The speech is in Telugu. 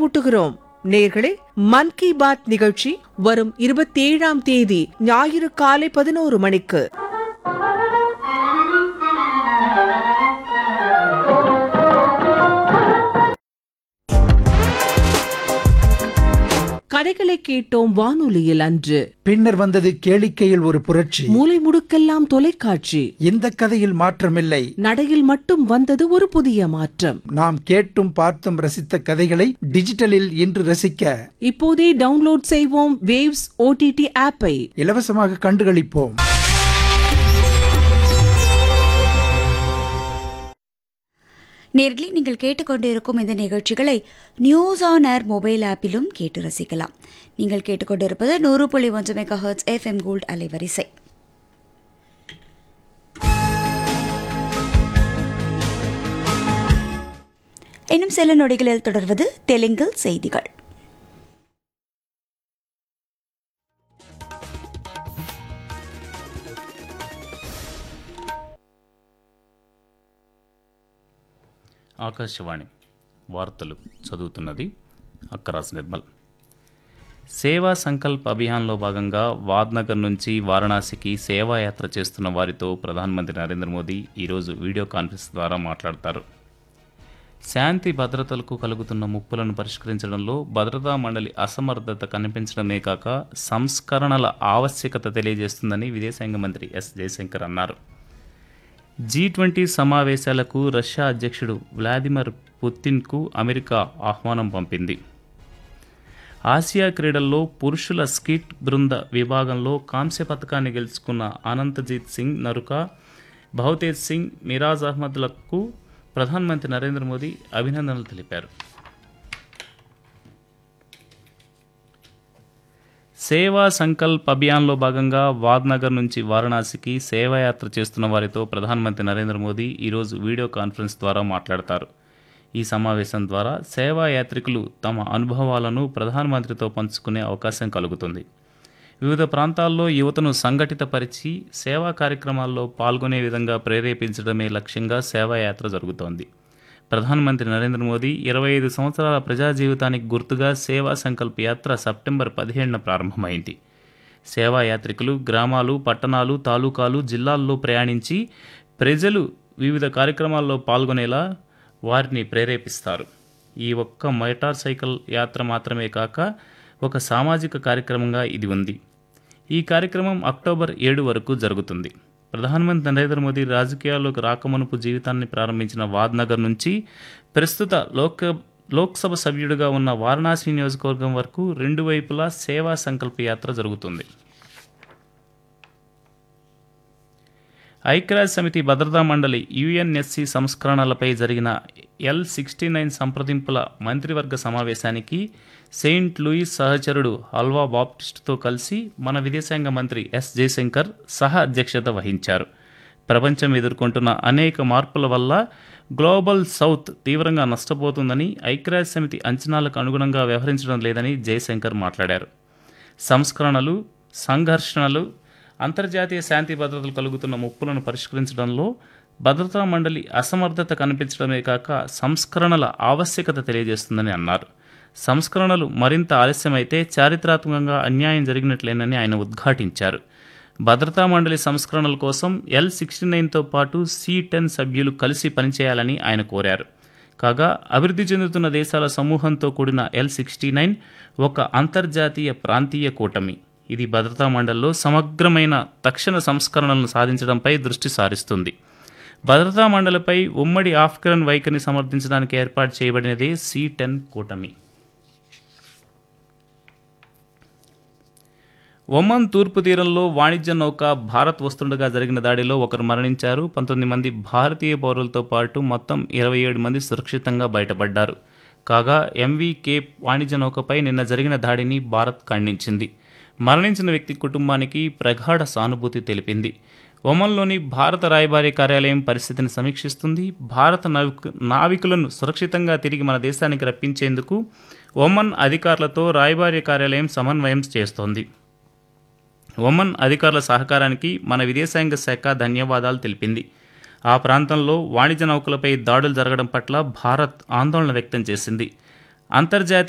நினைவூட்டுகிறோம் நேர்களே மன் கி பாத் நிகழ்ச்சி வரும் இருபத்தி ஏழாம் தேதி ஞாயிறு காலை பதினோரு மணிக்கு கதைகளை கேட்டோம் வானொலியில் அன்று பின்னர் வந்தது கேளிக்கையில் ஒரு புரட்சி மூலை முடுக்கெல்லாம் தொலைக்காட்சி இந்த கதையில் மாற்றமில்லை நடையில் மட்டும் வந்தது ஒரு புதிய மாற்றம் நாம் கேட்டும் பார்த்தும் ரசித்த கதைகளை டிஜிட்டலில் இன்று ரசிக்க இப்போதே டவுன்லோட் செய்வோம் வேவ்ஸ் ஓடிடி ஆப்பை இலவசமாக கண்டுகளிப்போம் நேர்களே நீங்கள் கேட்டுக்கொண்டிருக்கும் இந்த நிகழ்ச்சிகளை நியூஸ் ஆன் ஏர் மொபைல் ஆப்பிலும் கேட்டு ரசிக்கலாம் நீங்கள் கேட்டுக்கொண்டிருப்பது நூறு புள்ளி ஒன்று மெகா ஹர்ட்ஸ் எஃப்எம் கோல்ட் அலைவரிசை இன்னும் சில நொடிகளில் தொடர்வது தெலுங்கில் செய்திகள் ఆకాశవాణి వార్తలు చదువుతున్నది అక్కరాస్ నిర్మల్ సేవా సంకల్ప్ అభియాన్లో భాగంగా వాద్నగర్ నుంచి వారణాసికి సేవాయాత్ర చేస్తున్న వారితో ప్రధానమంత్రి నరేంద్ర మోదీ ఈరోజు వీడియో కాన్ఫరెన్స్ ద్వారా మాట్లాడతారు శాంతి భద్రతలకు కలుగుతున్న ముప్పులను పరిష్కరించడంలో భద్రతా మండలి అసమర్థత కనిపించడమే కాక సంస్కరణల ఆవశ్యకత తెలియజేస్తుందని విదేశాంగ మంత్రి ఎస్ జయశంకర్ అన్నారు జీ ట్వంటీ సమావేశాలకు రష్యా అధ్యక్షుడు వ్లాదిమిర్ పుతిన్కు అమెరికా ఆహ్వానం పంపింది ఆసియా క్రీడల్లో పురుషుల స్కిట్ బృంద విభాగంలో కాంస్య పథకాన్ని గెలుచుకున్న అనంతజీత్ సింగ్ నరుక భవతేజ్ సింగ్ మిరాజ్ అహ్మద్లకు ప్రధానమంత్రి నరేంద్ర మోదీ అభినందనలు తెలిపారు సేవా సంకల్ప్ అభియాన్లో భాగంగా వాద్నగర్ నుంచి వారణాసికి సేవాయాత్ర చేస్తున్న వారితో ప్రధానమంత్రి నరేంద్ర మోదీ ఈరోజు వీడియో కాన్ఫరెన్స్ ద్వారా మాట్లాడతారు ఈ సమావేశం ద్వారా సేవా యాత్రికులు తమ అనుభవాలను ప్రధానమంత్రితో పంచుకునే అవకాశం కలుగుతుంది వివిధ ప్రాంతాల్లో యువతను సంఘటితపరిచి సేవా కార్యక్రమాల్లో పాల్గొనే విధంగా ప్రేరేపించడమే లక్ష్యంగా సేవాయాత్ర జరుగుతోంది ప్రధానమంత్రి నరేంద్ర మోదీ ఇరవై ఐదు సంవత్సరాల ప్రజా జీవితానికి గుర్తుగా సేవా సంకల్ప యాత్ర సెప్టెంబర్ పదిహేడున ప్రారంభమైంది సేవా యాత్రికులు గ్రామాలు పట్టణాలు తాలూకాలు జిల్లాల్లో ప్రయాణించి ప్రజలు వివిధ కార్యక్రమాల్లో పాల్గొనేలా వారిని ప్రేరేపిస్తారు ఈ ఒక్క మోటార్ సైకిల్ యాత్ర మాత్రమే కాక ఒక సామాజిక కార్యక్రమంగా ఇది ఉంది ఈ కార్యక్రమం అక్టోబర్ ఏడు వరకు జరుగుతుంది ప్రధానమంత్రి నరేంద్ర మోదీ రాజకీయాల్లోకి రాకమునుపు జీవితాన్ని ప్రారంభించిన వాద్నగర్ నుంచి ప్రస్తుత లోక లోక్సభ సభ్యుడిగా ఉన్న వారణాసి నియోజకవర్గం వరకు రెండు వైపులా సేవా సంకల్ప యాత్ర జరుగుతుంది ఐక్యరాజ్య సమితి భద్రతా మండలి యుఎన్ఎస్సి సంస్కరణలపై జరిగిన ఎల్ సిక్స్టీ నైన్ సంప్రదింపుల మంత్రివర్గ సమావేశానికి సెయింట్ లూయిస్ సహచరుడు హల్వా బాప్టిస్ట్తో కలిసి మన విదేశాంగ మంత్రి ఎస్ జయశంకర్ సహ అధ్యక్షత వహించారు ప్రపంచం ఎదుర్కొంటున్న అనేక మార్పుల వల్ల గ్లోబల్ సౌత్ తీవ్రంగా నష్టపోతుందని ఐక్యరాజ్య సమితి అంచనాలకు అనుగుణంగా వ్యవహరించడం లేదని జయశంకర్ మాట్లాడారు సంస్కరణలు సంఘర్షణలు అంతర్జాతీయ శాంతి భద్రతలు కలుగుతున్న ముప్పులను పరిష్కరించడంలో భద్రతా మండలి అసమర్థత కనిపించడమే కాక సంస్కరణల ఆవశ్యకత తెలియజేస్తుందని అన్నారు సంస్కరణలు మరింత ఆలస్యమైతే చారిత్రాత్మకంగా అన్యాయం జరిగినట్లేనని ఆయన ఉద్ఘాటించారు భద్రతా మండలి సంస్కరణల కోసం ఎల్ సిక్స్టీ నైన్తో పాటు సి టెన్ సభ్యులు కలిసి పనిచేయాలని ఆయన కోరారు కాగా అభివృద్ధి చెందుతున్న దేశాల సమూహంతో కూడిన ఎల్ సిక్స్టీ నైన్ ఒక అంతర్జాతీయ ప్రాంతీయ కూటమి ఇది భద్రతా మండలిలో సమగ్రమైన తక్షణ సంస్కరణలను సాధించడంపై దృష్టి సారిస్తుంది భద్రతా మండలిపై ఉమ్మడి ఆఫ్ఘన్ వైఖరిని సమర్థించడానికి ఏర్పాటు చేయబడినదే సి టెన్ కూటమి ఒమన్ తూర్పు తీరంలో వాణిజ్య నౌక భారత్ వస్తుండగా జరిగిన దాడిలో ఒకరు మరణించారు పంతొమ్మిది మంది భారతీయ పౌరులతో పాటు మొత్తం ఇరవై ఏడు మంది సురక్షితంగా బయటపడ్డారు కాగా ఎంవీ కేప్ వాణిజ్య నౌకపై నిన్న జరిగిన దాడిని భారత్ ఖండించింది మరణించిన వ్యక్తి కుటుంబానికి ప్రగాఢ సానుభూతి తెలిపింది ఒమన్లోని భారత రాయబారి కార్యాలయం పరిస్థితిని సమీక్షిస్తుంది భారత నావిక నావికులను సురక్షితంగా తిరిగి మన దేశానికి రప్పించేందుకు ఒమన్ అధికారులతో రాయబారి కార్యాలయం సమన్వయం చేస్తోంది ఒమన్ అధికారుల సహకారానికి మన విదేశాంగ శాఖ ధన్యవాదాలు తెలిపింది ఆ ప్రాంతంలో వాణిజ్య నౌకలపై దాడులు జరగడం పట్ల భారత్ ఆందోళన వ్యక్తం చేసింది అంతర్జాతీయ